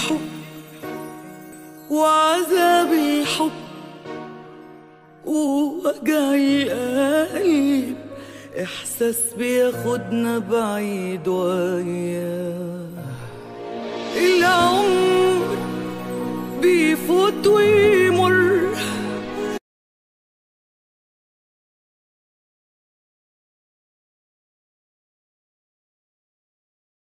حب وعذابي حب ووجعي قلب إحساس بياخدنا بعيد وياه العمر بيفوت وياه